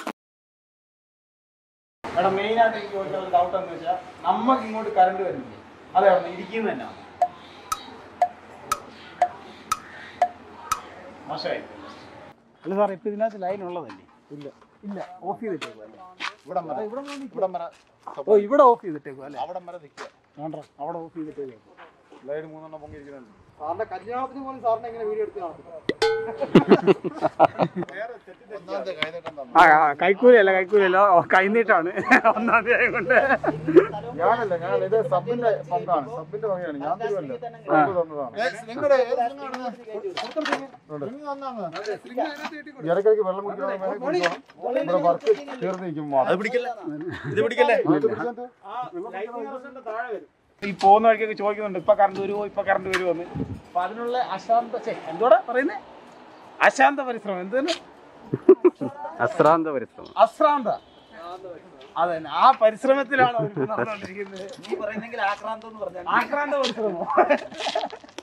Speaker 2: എടാ മെയിൻ ആയിട്ട് എനിക്ക് ചോദിച്ച ഒരു ഡൗട്ട് എന്ന് വെച്ചാൽ നമുക്ക് ഇങ്ങോട്ട് കറണ്ട് വരുന്നില്ലേ അതെ അവിടെ ഇരിക്കുന്നത് തന്നെ മോശമായി അല്ല സാർ ഇപ്പൊ ഇതിനകത്ത് ലൈൻ ഉള്ളതല്ലേ ഇല്ല ഇല്ല ഓഫ് ചെയ്തിട്ടേക്കും അല്ലേ
Speaker 5: ഇവിടം വരെ ഇവിടം വരെ
Speaker 2: ഓ ഇവിടെ ഓഫ് ചെയ്തിട്ടേക്കും അല്ലേ
Speaker 5: അവിടം വരെ നിൽക്കുക
Speaker 2: വേണ്ട അവിടെ ഓഫ് ചെയ്തിട്ടേക്കും
Speaker 5: ലൈൻ മൂന്നെണ്ണം പൊങ്ങിയിരിക്കുന്നുണ്ട് സാറിന്റെ കല്യാണത്തിന് പോലും സാറിന് എങ്ങനെ വീഡിയോ എടുത്ത് ഒന്നാമത്തെ കൈനീട്ടം തന്നെ
Speaker 2: ആ ആ, കൈക്കൂലിയല്ല കൈക്കൂലിയല്ല ഓ, കൈനീട്ടാണ് ഒന്നാം തീയതി കൊണ്ട്
Speaker 5: ഞാനല്ല ഞാൻ ഇത് സബിന്റെ ഫണ്ടാണ് സബിന്റെ വകയാണ് ഞാൻ തരുമല്ല സബ് തന്നതാണ് നിങ്ങളുടെ ഇടയ്ക്കിടയ്ക്ക് വെള്ളം കുടിക്കണം വേണേ കുടിക്കണം ഇവിടെ വർക്ക് തീർന്നിരിക്കും
Speaker 7: അത് പിടിക്കല്ലേ ഇത് പിടിക്കല്ലേ
Speaker 2: ഈ പോകുന്ന വഴിക്കൊക്കെ ചോദിക്കുന്നുണ്ട് ഇപ്പൊ കറണ്ട് വരുമോ ഇപ്പൊ കറണ്ട് വരുമോ എന്ന് അപ്പൊ അതിനുള്ള അശാന്ത ഛെ, എന്തോടാ പറയുന്നേ അശാന്ത പരിശ്രമം എന്താണ്
Speaker 8: അശ്രാന്ത പരിശ്രമം
Speaker 2: അശ്രാന്ത അതെ ആ പരിശ്രമത്തിലാണ് അവർ നടന്നുകൊണ്ടിരിക്കുന്നത്
Speaker 7: നീ പറയുന്നെങ്കിൽ ആക്രാന്തം എന്ന് പറഞ്ഞാൽ
Speaker 2: ആക്രാന്ത പരിശ്രമം